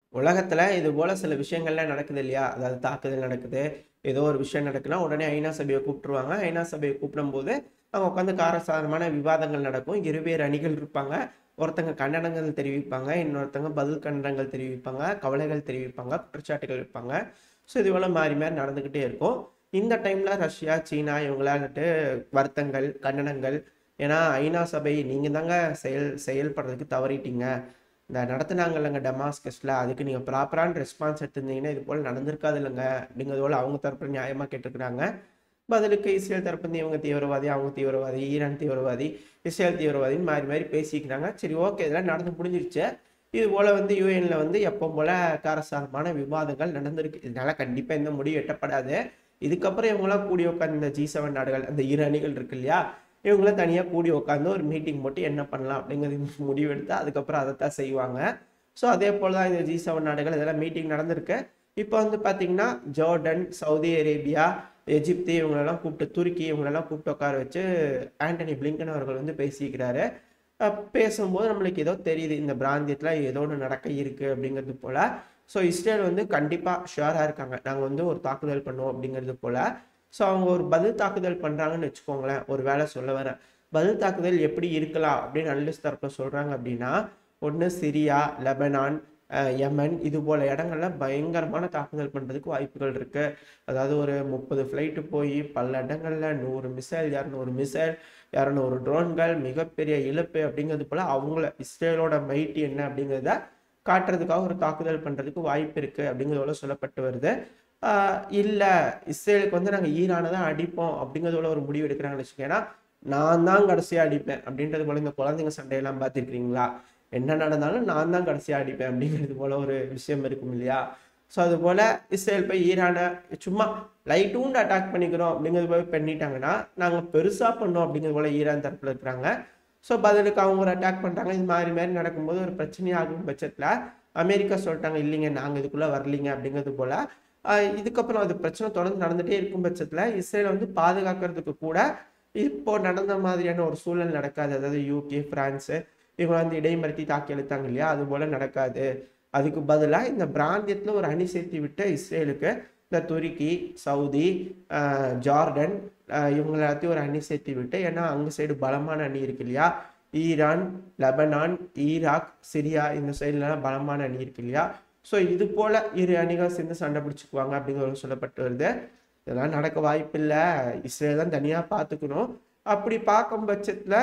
உலகத்துல இது போல சில விஷயங்கள்லாம் நடக்குது இல்லையா அதாவது தாக்குதல் நடக்குது ஏதோ ஒரு விஷயம் நடக்குன்னா உடனே ஐநா சபையை கூப்பிட்டுருவாங்க ஐநா சபையை கூப்பிடும்போது அவங்க உட்காந்து காரசாரமான விவாதங்கள் நடக்கும் இருவேறு அணிகள் இருப்பாங்க ஒருத்தங்க கண்டனங்கள் தெரிவிப்பாங்க இன்னொருத்தங்க பதில் கண்டனங்கள் தெரிவிப்பாங்க கவலைகள் தெரிவிப்பாங்க குற்றச்சாட்டுகள் வைப்பாங்க ஸோ இது போல மாறி மாறி நடந்துக்கிட்டே இருக்கும் இந்த டைம்ல ரஷ்யா சீனா இவங்களான்ட்டு வருத்தங்கள் கண்டனங்கள் ஏன்னா ஐநா சபை நீங்க தாங்க செயல் செயல்படுறதுக்கு தவறிட்டீங்க இந்த நடத்துனாங்கல்லங்க டெமாஸ்கஸ்ல அதுக்கு நீங்க ப்ராப்பரான ரெஸ்பான்ஸ் எடுத்திருந்தீங்கன்னா இது போல நடந்திருக்காது இல்லைங்க அப்படிங்கிறது போல அவங்க தரப்புல நியாயமா கேட்டிருக்கிறாங்க பதிலுக்கு இஸ்ரேல் தரப்பு வந்து இவங்க தீவிரவாதி அவங்க தீவிரவாதி ஈரான் தீவிரவாதி இஸ்ரேல் தீவிரவாதின்னு மாறி மாறி பேசிக்கிறாங்க சரி ஓகே இதெல்லாம் நடந்து முடிஞ்சிருச்சு இது போல வந்து யூஎன்ல வந்து எப்போ போல காரசாரமான விவாதங்கள் நடந்திருக்கு இதனால கண்டிப்பா எந்த முடிவு எட்டப்படாது இதுக்கப்புறம் இவங்களாம் கூடி உட்காந்து இந்த ஜி செவன் நாடுகள் அந்த இரு அணிகள் இருக்கு இல்லையா இவங்களாம் தனியாக கூடி உட்காந்து ஒரு மீட்டிங் போட்டு என்ன பண்ணலாம் அப்படிங்கிறது முடிவெடுத்து அதுக்கப்புறம் அதைத்தான் செய்வாங்க ஸோ அதே போல தான் இந்த ஜி செவன் நாடுகள் இதெல்லாம் மீட்டிங் நடந்திருக்கு இப்போ வந்து பார்த்தீங்கன்னா ஜோர்டன் சவுதி அரேபியா எஜிப்து இவங்களெல்லாம் கூப்பிட்டு துருக்கி இவங்களெல்லாம் கூப்பிட்டு உட்கார வச்சு ஆண்டனி பிளிங்கன் அவர்கள் வந்து பேசிக்கிறாரு அஹ் பேசும்போது நம்மளுக்கு ஏதோ தெரியுது இந்த பிராந்தியத்தில் ஏதோ ஒன்று நடக்க இருக்கு அப்படிங்கிறது போல ஸோ இஸ்ரேல் வந்து கண்டிப்பாக ஷுவராக இருக்காங்க நாங்கள் வந்து ஒரு தாக்குதல் பண்ணுவோம் அப்படிங்கிறது போல ஸோ அவங்க ஒரு பதில் தாக்குதல் பண்ணுறாங்கன்னு வச்சுக்கோங்களேன் ஒரு வேலை சொல்ல வரேன் பதில் தாக்குதல் எப்படி இருக்கலாம் அப்படின்னு அனலிஸ்ட் தரப்பில் சொல்கிறாங்க அப்படின்னா ஒன்று சிரியா லெபனான் அஹ் யமன் இது போல இடங்கள்ல பயங்கரமான தாக்குதல் பண்ணுறதுக்கு வாய்ப்புகள் இருக்கு அதாவது ஒரு முப்பது ஃப்ளைட்டு போய் பல இடங்கள்ல நூறு மிசைல் இரநூறு மிசைல் இரநூறு ட்ரோன்கள் மிகப்பெரிய இழப்பு அப்படிங்கிறது போல அவங்கள இஸ்ரேலோட மைட்டி என்ன அப்படிங்கிறத காட்டுறதுக்காக ஒரு தாக்குதல் பண்றதுக்கு வாய்ப்பு இருக்கு அப்படிங்கிறதோட சொல்லப்பட்டு வருது ஆஹ் இல்ல இஸ்ரேலுக்கு வந்து நாங்க ஈரானை தான் அடிப்போம் அப்படிங்கிறதோட ஒரு முடிவு எடுக்கிறாங்கன்னு வச்சுக்கோங்க நான் தான் கடைசியா அடிப்பேன் அப்படின்றது போல இந்த குழந்தைங்க சண்டையெல்லாம் பார்த்துருக்கீங்களா என்ன நடந்தாலும் நான் தான் கடைசியா அடிப்பேன் அப்படிங்கிறது போல ஒரு விஷயம் இருக்கும் இல்லையா ஸோ அது போல இஸ்ரேல் போய் ஈரானை சும்மா லைட்டூண்டு அட்டாக் பண்ணிக்கிறோம் அப்படிங்கிறது போய் பண்ணிட்டாங்கன்னா நாங்கள் பெருசாக பண்ணோம் அப்படிங்கிறது போல ஈரான் தரப்புல இருக்கிறாங்க ஸோ பதிலுக்கு அவங்க ஒரு அட்டாக் பண்ணுறாங்க இது மாதிரி மாதிரி நடக்கும்போது ஒரு பிரச்சனையாகும் பட்சத்தில் அமெரிக்கா சொல்லிட்டாங்க இல்லைங்க நாங்கள் இதுக்குள்ளே வரலீங்க அப்படிங்கிறது போல ஆஹ் இதுக்கப்புறம் அது பிரச்சனை தொடர்ந்து நடந்துகிட்டே இருக்கும் பட்சத்தில் இஸ்ரேலை வந்து பாதுகாக்கிறதுக்கு கூட இப்போ நடந்த மாதிரியான ஒரு சூழல் நடக்காது அதாவது யூகே பிரான்ஸு இவங்க வந்து இடைமறுத்தி தாக்கி எழுத்தாங்க இல்லையா அது போல நடக்காது அதுக்கு பதிலாக இந்த பிராந்தியத்தில் ஒரு அணி சேர்த்து விட்ட இஸ்ரேலுக்கு இந்த துருக்கி சவுதி ஆஹ் ஜார்டன் ஆஹ் இவங்க எல்லாத்தையும் ஒரு அணி சேர்த்து விட்டு ஏன்னா அங்கே சைடு பலமான அணி இருக்கு இல்லையா ஈரான் லெபனான் ஈராக் சிரியா இந்த சைடுலலாம் பலமான அணி இருக்கு இல்லையா ஸோ இது போல இரு அணிகள் சேர்ந்து சண்டை பிடிச்சிக்குவாங்க அப்படிங்கிறது சொல்லப்பட்டு வருது இதெல்லாம் நடக்க வாய்ப்பில்லை இஸ்ரேல் தான் தனியாக பார்த்துக்கணும் அப்படி பார்க்கும் பட்சத்தில்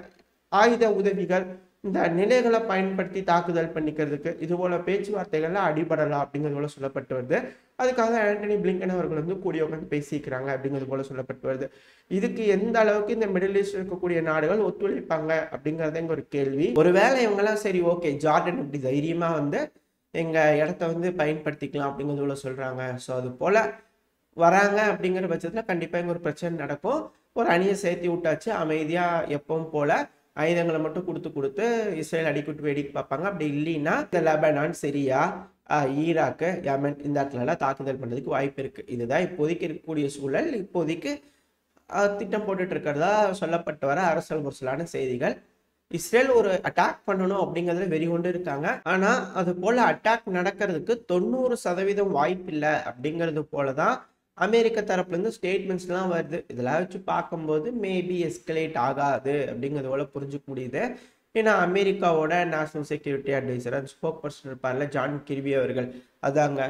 ஆயுத உதவிகள் இந்த நிலைகளை பயன்படுத்தி தாக்குதல் பண்ணிக்கிறதுக்கு இது போல பேச்சுவார்த்தைகள்ல அடிபடலாம் அப்படிங்கிறது போல சொல்லப்பட்டு வருது அதுக்காக ஆண்டனி பிளிங்கன் அவர்கள் வந்து கூடிய உட்காந்து பேசிக்கிறாங்க அப்படிங்கிறது போல சொல்லப்பட்டு வருது இதுக்கு எந்த அளவுக்கு இந்த மிடில் ஈஸ்ட் இருக்கக்கூடிய நாடுகள் ஒத்துழைப்பாங்க அப்படிங்கறது இங்க ஒரு கேள்வி ஒருவேளை இவங்கெல்லாம் சரி ஓகே ஜார்டன் இப்படி தைரியமா வந்து எங்க இடத்த வந்து பயன்படுத்திக்கலாம் அப்படிங்கிறது போல சொல்றாங்க ஸோ அது போல வராங்க அப்படிங்கிற பட்சத்துல கண்டிப்பா இங்க ஒரு பிரச்சனை நடக்கும் ஒரு அணியை சேர்த்து விட்டாச்சு அமைதியா எப்பவும் போல ஆயுதங்களை மட்டும் கொடுத்து கொடுத்து இஸ்ரேல் அடிக்கிட்டு வேடிக்கை பார்ப்பாங்க அப்படி இல்லைன்னா இந்த லெபனான் சிரியா ஆஹ் ஈராக்கு யமன் இந்த இடத்துல எல்லாம் தாக்குதல் பண்ணதுக்கு வாய்ப்பு இருக்கு இதுதான் இப்போதைக்கு இருக்கக்கூடிய சூழல் இப்போதைக்கு ஆஹ் திட்டம் போட்டுட்டு இருக்கிறதா சொல்லப்பட்டு வர அரசல் முரசலான செய்திகள் இஸ்ரேல் ஒரு அட்டாக் பண்ணணும் அப்படிங்கிறதுல வெறி கொண்டு இருக்காங்க ஆனா அது போல அட்டாக் நடக்கிறதுக்கு தொண்ணூறு சதவீதம் வாய்ப்பு இல்லை அப்படிங்கிறது போலதான் அமெரிக்க தரப்புல இருந்து ஸ்டேட்மெண்ட்ஸ்லாம் வருது இதெல்லாம் வச்சு பார்க்கும்போது மேபி எஸ்கலேட் ஆகாது அப்படிங்கிறது போல புரிஞ்சுக்க முடியுது ஏன்னா அமெரிக்காவோட national security adviser and spokesperson இருப்பார்ல ஜான் கிர்பி அவர்கள் அதாங்க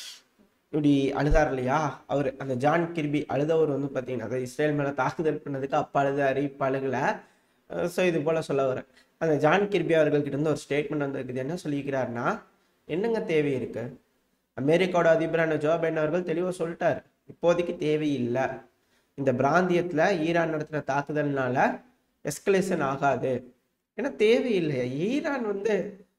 இப்படி அழுதார் இல்லையா அவர் அந்த ஜான் கிர்பி அழுதவர் வந்து பார்த்தீங்கன்னா அதை இஸ்ரேல் மேலே தாக்குதல் பண்ணதுக்கு அப்பா அழுதாரு இப்ப அழுகல ஸோ இது போல சொல்ல வரேன் அந்த ஜான் கிர்பி அவர்கள்கிட்ட இருந்து ஒரு ஸ்டேட்மெண்ட் வந்திருக்குது என்ன சொல்லிக்கிறாருன்னா என்னங்க தேவை இருக்கு அமெரிக்காவோட அதிபரான ஜோ பைடன் அவர்கள் தெளிவாக சொல்லிட்டாரு இப்போதைக்கு தேவையில்லை இந்த பிராந்தியத்தில் ஈரான் நடத்தின தாக்குதல்னால எஸ்கலேஷன் ஆகாது ஏன்னா தேவையில்லை ஈரான் வந்து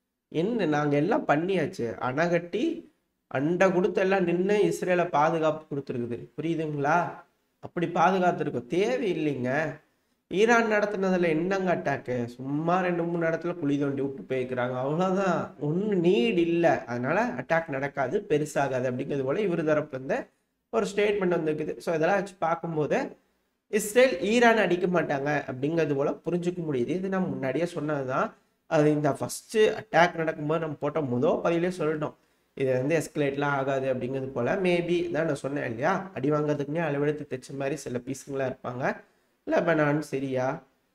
என்ன நாங்கள் எல்லாம் பண்ணியாச்சு அணகட்டி அண்டை கொடுத்து எல்லாம் நின்று இஸ்ரேலை பாதுகாப்பு கொடுத்துருக்குது புரியுதுங்களா அப்படி பாதுகாத்துருக்கோம் தேவையில்லைங்க ஈரான் நடத்துனதுல என்னங்க அட்டாக்கு சும்மா ரெண்டு மூணு இடத்துல குழி தோண்டி விட்டு போயிருக்கிறாங்க அவ்வளோதான் ஒன்றும் நீட் இல்லை அதனால அட்டாக் நடக்காது பெருசாகாது அப்படிங்கிறது போல இவர் தரப்புல இருந்து ஒரு ஸ்டேட்மெண்ட் வந்திருக்குது ஸோ இதெல்லாம் வச்சு பார்க்கும்போது இஸ்ரேல் ஈரான் அடிக்க மாட்டாங்க அப்படிங்கிறது போல புரிஞ்சுக்க முடியுது இது நம்ம முன்னாடியே சொன்னதுதான் அது இந்த ஃபர்ஸ்ட் அட்டாக் நடக்கும்போது நம்ம போட்ட முதல் பதிலே சொல்லிட்டோம் இது வந்து எஸ்கலேட்லாம் ஆகாது அப்படிங்கிறது போல் மேபி தான் நான் சொன்னேன் இல்லையா அடி வாங்குறதுக்குனே அளவெடுத்து தைச்ச மாதிரி சில பீஸுங்களாக இருப்பாங்க லெபனான் சிரியா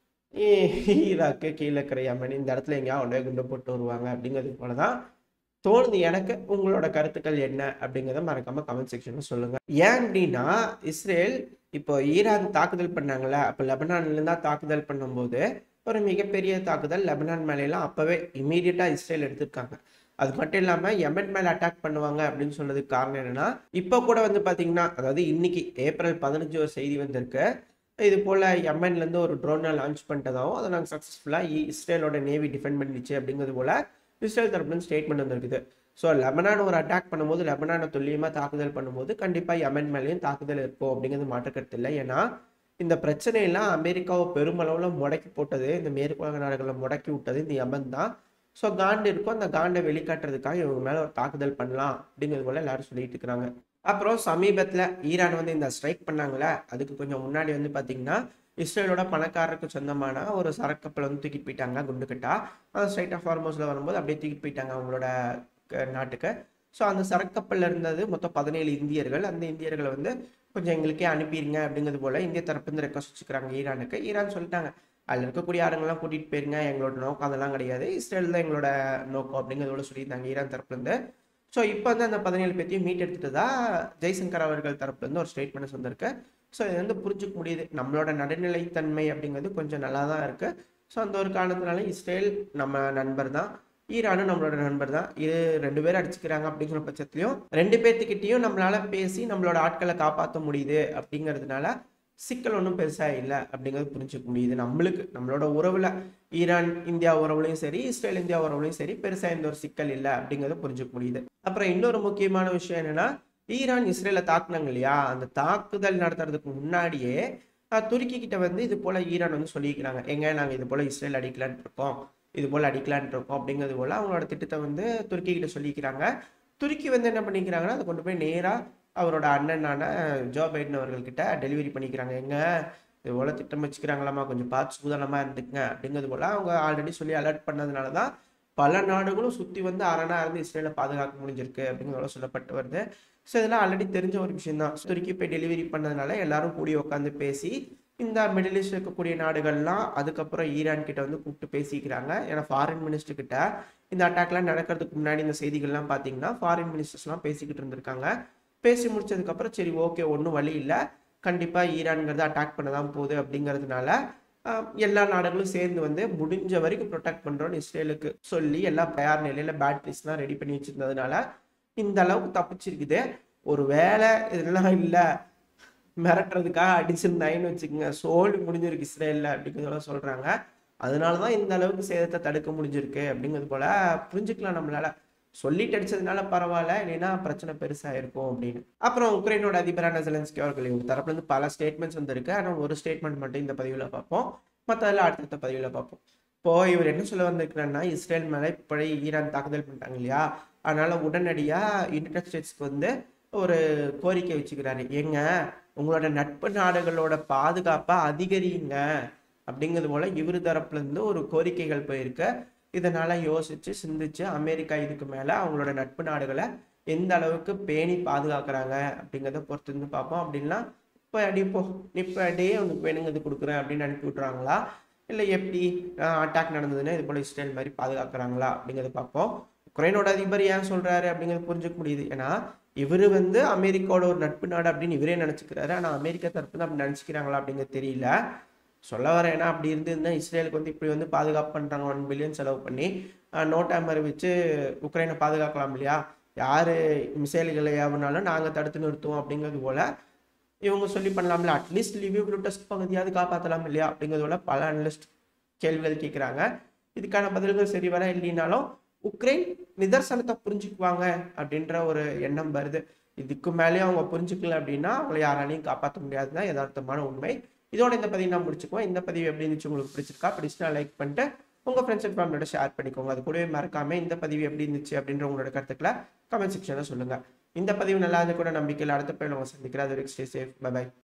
ஈராக்கு கீழே இருக்கிற யமன் இந்த இடத்துல எங்கேயா உடனே குண்டு போட்டு வருவாங்க அப்படிங்கிறது போல தான் தோணுது எனக்கு உங்களோட கருத்துக்கள் என்ன அப்படிங்கிறத மறக்காம கமெண்ட் செக்ஷன்ல சொல்லுங்க ஏன் அப்படின்னா இஸ்ரேல் இப்போ ஈரான் தாக்குதல் பண்ணாங்களே அப்போ லெபனான்ல தான் தாக்குதல் பண்ணும்போது ஒரு மிகப்பெரிய தாக்குதல் லெபனான் மேலாம் அப்பவே இமீடியட்டா இஸ்ரேல் எடுத்திருக்காங்க அது மட்டும் இல்லாமல் யமன் மேலே அட்டாக் பண்ணுவாங்க அப்படின்னு சொன்னதுக்கு காரணம் என்னன்னா இப்போ கூட வந்து பார்த்தீங்கன்னா அதாவது இன்னைக்கு ஏப்ரல் பதினஞ்சு ஒரு செய்தி வந்திருக்கு இது போல் யமன்லேருந்து ஒரு ட்ரோனை லான்ச் பண்ணிட்டதாகவும் அதை நாங்கள் சக்ஸஸ்ஃபுல்லாக இஸ்ரேலோட நேவி டிஃபெண்ட் பண்ணிச்சு அப்படிங்கிறது போல் இஸ்ரேல் தரப்புலேருந்து ஸ்டேட்மெண்ட் வந்திருக்குது ஸோ லெபனான் ஒரு அட்டாக் பண்ணும்போது லெபனானை துல்லியமாக தாக்குதல் பண்ணும்போது கண்டிப்பாக யமன் மேலேயும் தாக்குதல் இருக்கும் அப்படிங்கிறது மாற்றுக்கருத்து இல்லை ஏன்னா இந்த பிரச்சனையெல்லாம் அமெரிக்காவை பெருமளவில் முடக்கி போட்டது இந்த மேற்குலக நாடுகளை முடக்கி விட்டது இந்த யமன் தான் ஸோ காண்டு இருக்கும் அந்த காண்டை வெளிக்காட்டுறதுக்காக இவங்க மேலே ஒரு தாக்குதல் பண்ணலாம் அப்படிங்கிறது போல எல்லாரும் சொல்லிட்டு இருக்கிறாங்க அப்புறம் சமீபத்தில் ஈரான் வந்து இந்த ஸ்ட்ரைக் பண்ணாங்களே அதுக்கு கொஞ்சம் முன்னாடி வந்து பார்த்தீங்கன்னா இஸ்ரேலோட பணக்காரருக்கு சொந்தமான ஒரு சரக்கப்பல் வந்து தூக்கிட்டு போயிட்டாங்க குண்டுக்கிட்டா அந்த ஸ்ட்ரைட் ஆஃப் ஹார்மோஸில் வரும்போது அப்படியே தூக்கிட்டு போயிட்டாங்க அவங்களோட க- நாட்டுக்கு ஸோ அந்த சரக்கப்பல்ல இருந்தது மொத்தம் பதினேழு இந்தியர்கள் அந்த இந்தியர்களை வந்து கொஞ்சம் எங்களுக்கே அனுப்பிடுங்க அப்படிங்கிறது போல இந்திய தரப்பு வந்து ரெக்வஸ்ட் வச்சுக்கிறாங்க ஈரானுக்கு ஈரான் சொல்லிட்டாங்க அதில் இருக்கக்கூடிய ஆளுங்கெல்லாம் கூட்டிகிட்டு போயிருங்க எங்களோட நோக்கம் அதெல்லாம் கிடையாது இஸ்ரேல் தான் எங்களோட நோக்கம் அப்படிங்கிறது போல சொல்லியிருந்தாங்க ஈரான் தரப்புலேருந்து ஸோ இப்போ வந்து அந்த பதினேழு பேர்த்தையும் மீட் எடுத்துட்டு தான் ஜெய்சங்கர் அவர்கள் தரப்புலேருந்து ஒரு ஸ்டேட்மெண்ட் வந்திருக்கு ஸோ இது வந்து புரிஞ்சுக்க முடியுது நம்மளோட நடுநிலைத்தன்மை அப்படிங்கிறது கொஞ்சம் நல்லா தான் இருக்கு ஸோ அந்த ஒரு காரணத்தினால இஸ்ரேல் நம்ம நண்பர் தான் ஈரானும் நம்மளோட நண்பர் தான் இது ரெண்டு பேரும் அடிச்சுக்கிறாங்க அப்படிங்கிற பட்சத்துலையும் ரெண்டு பேர்த்துக்கிட்டையும் நம்மளால பேசி நம்மளோட ஆட்களை காப்பாற்ற முடியுது அப்படிங்கிறதுனால சிக்கல் ஒன்றும் பெருசாக இல்லை அப்படிங்கிறது புரிஞ்சுக்க முடியுது நம்மளுக்கு நம்மளோட உறவில் ஈரான் இந்தியா உறவுலையும் சரி இஸ்ரேல் இந்தியா உறவுலையும் சரி பெருசாக எந்த ஒரு சிக்கல் இல்லை அப்படிங்கிறத புரிஞ்சுக்க முடியுது அப்புறம் இன்னொரு முக்கியமான விஷயம் என்னன்னா ஈரான் இஸ்ரேலை தாக்குனாங்க இல்லையா அந்த தாக்குதல் நடத்துறதுக்கு முன்னாடியே அஹ், துருக்கி கிட்ட வந்து இது போல ஈரான் வந்து சொல்லிக்கிறாங்க எங்க நாங்கள் இது போல இஸ்ரேல் அடிக்கலான்ட்டு இருக்கோம் இது போல அடிக்கலான்ட்டு இருக்கோம் அப்படிங்கிறது போல அவங்களோட திட்டத்தை வந்து துருக்கி கிட்ட சொல்லிக்கிறாங்க துருக்கி வந்து என்ன பண்ணிக்கிறாங்கன்னா அதை கொண்டு போய் நேரா அவரோட அண்ணனான ஜோ பைடன் அவர்கள்கிட்ட டெலிவரி பண்ணிக்கிறாங்க எங்க இது போல திட்டம் வச்சுக்கிறாங்களாமா கொஞ்சம் பார்த்து சூதனமா இருந்துக்குங்க அப்படிங்கிறது போல அவங்க ஆல்ரெடி சொல்லி அலர்ட் பண்ணதுனால தான் பல நாடுகளும் சுத்தி வந்து அரணா இருந்து இஸ்ரேலை பாதுகாக்க முடிஞ்சிருக்கு அப்படிங்கிறத சொல்லப்பட்டு வருது ஸோ இதெல்லாம் ஆல்ரெடி தெரிஞ்ச ஒரு விஷயம் தான் துருக்கி போய் டெலிவரி பண்ணதுனால எல்லாரும் கூடி உட்காந்து பேசி இந்த மிடில் ஈஸ்ட் இருக்கக்கூடிய நாடுகள்லாம் அதுக்கப்புறம் ஈரான் கிட்ட வந்து கூப்பிட்டு பேசிக்கிறாங்க ஏன்னா ஃபாரின் மினிஸ்டர் கிட்ட இந்த அட்டாக்லாம் நடக்கிறதுக்கு முன்னாடி இந்த செய்திகள்லாம் பார்த்தீங்கன்னா ஃபாரின் மினிஸ்டர்ஸ்லாம் பேசிக்கிட்டு இருந்திருக்காங்க பேசி முடிச்சதுக்கப்புறம் சரி ஓகே ஒன்றும் வழி இல்லை கண்டிப்பாக ஈரான்ங்கிறது அட்டாக் பண்ண தான் போகுது அப்படிங்கிறதுனால ஆஹ், எல்லா நாடுகளும் சேர்ந்து வந்து முடிஞ்ச வரைக்கும் ப்ரொடெக்ட் பண்ணுறோன்னு இஸ்ரேலுக்கு சொல்லி எல்லாம் தயார் நிலையில் பேட்டரிஸ்லாம் ரெடி பண்ணி வச்சிருந்ததுனால இந்த அளவுக்கு தப்பிச்சிருக்குது ஒரு வேளை இதெல்லாம் இல்லை மிரட்டுறதுக்காக அடிச்சிருந்தாயின்னு வச்சுக்கோங்க சோல்டு முடிஞ்சிருக்கு இஸ்ரேலில் அப்படிங்கிறதெல்லாம் சொல்கிறாங்க அதனால தான் இந்த அளவுக்கு சேதத்தை தடுக்க முடிஞ்சிருக்கு அப்படிங்கிறது போல புரிஞ்சுக்கலாம் நம்மளால சொல்லிட்டு அடிச்சதுனால பரவாயில்ல இல்லைன்னா பிரச்சனை பெருசாக இருக்கும் அப்படின்னு அப்புறம் உக்ரைனோட அதிபரான ஜெலன்ஸ்கி அவர்கள் இவங்க தரப்புலேருந்து பல ஸ்டேட்மெண்ட்ஸ் வந்திருக்கு ஆனால் ஒரு ஸ்டேட்மெண்ட் மட்டும் இந்த பதிவில் பார்ப்போம் மற்றதெல்லாம் அடுத்தடுத்த பதிவில் பார்ப்போம் இப்போ இவர் என்ன சொல்ல வந்திருக்கிறாருன்னா இஸ்ரேல் மேலே இப்படி ஈரான் தாக்குதல் பண்ணிட்டாங்க இல்லையா அதனால உடனடியாக யுனைடெட் ஸ்டேட்ஸ்க்கு வந்து ஒரு கோரிக்கை வச்சுக்கிறாரு ஏங்க உங்களோட நட்பு நாடுகளோட பாதுகாப்பை அதிகரிங்க அப்படிங்கிறது போல இவரு தரப்புல இருந்து ஒரு கோரிக்கைகள் போயிருக்கு இதனால யோசிச்சு சிந்திச்சு அமெரிக்கா இதுக்கு மேல அவங்களோட நட்பு நாடுகளை எந்த அளவுக்கு பேணி பாதுகாக்கிறாங்க அப்படிங்கிறத பொறுத்து இருந்து பார்ப்போம் அப்படின்னா இப்போ அடி போ இப்போ அடியே உனக்கு வேணுங்கிறது கொடுக்குறேன் அப்படின்னு அனுப்பி விட்றாங்களா இல்லை எப்படி அட்டாக் நடந்ததுன்னா இது போல இஸ்ரேல் மாதிரி பாதுகாக்கிறாங்களா அப்படிங்கிறத பார்ப்போம் உக்ரைனோட அதிபர் ஏன் சொல்றாரு அப்படிங்கிறது புரிஞ்சுக்க முடியுது ஏன்னா இவரு வந்து அமெரிக்காவோட ஒரு நட்பு நாடு அப்படின்னு இவரே நினைச்சுக்கிறாரு ஆனா அமெரிக்கா தரப்பு தான் அப்படி நினைச்சுக்கிறாங்களா அப்படிங்கிறது தெரியல சொல்ல வரேன் ஏன்னா அப்படி இருந்திருந்தா இஸ்ரேலுக்கு வந்து இப்படி வந்து பாதுகாப்பு பண்றாங்க ஒன் பில்லியன் செலவு பண்ணி நோட் ஹேமர் வச்சு உக்ரைனை பாதுகாக்கலாம் இல்லையா யாரு மிசைல்களை ஏவுனாலும் நாங்க தடுத்து நிறுத்துவோம் அப்படிங்கிறது போல இவங்க சொல்லி பண்ணலாம்ல அட்லீஸ்ட் லிவிவ் ப்ளூட்டஸ்ட் பகுதியாவது காப்பாற்றலாம் இல்லையா அப்படிங்கிறது போல பல அனலிஸ்ட் கேள்விகள் கேட்குறாங்க இதுக்கான பதில்கள் சரி வர இல்லைனாலும் உக்ரைன் நிதர்சனத்தை புரிஞ்சுக்குவாங்க அப்படின்ற ஒரு எண்ணம் வருது இதுக்கு மேலேயும் அவங்க புரிஞ்சுக்கல அப்படின்னா அவங்களை யாராலையும் காப்பாற்ற முடியாதுதான் யதார்த்தமான உண்மை இதோட இந்த பதிவு நான் முடிச்சுக்குவோம் இந்த பதிவு எப்படி இருந்துச்சு உங்களுக்கு பிடிச்சிருக்கா பிடிச்சிட்டா லைக் பண்ணிட்டு உங்க ஃப்ரெண்ட்ஸ் அண்ட் ஃபேமிலியோட ஷேர் பண்ணிக்கோங்க அது கூடவே மறக்காம இந்த பதிவு எப்படி இருந்துச்சு அப்படின்ற உங்களோட கருத்துக்களை கமெண்ட் செக்ஷனில் சொல்லுங்க இந்த பதிவு நல்லா இருந்து கூட நம்பிக்கையில் அடுத்த பதிவில் உங்களை சந்திக்கிறேன் அது வரைக்கும் ஸ்டே சேஃப் பை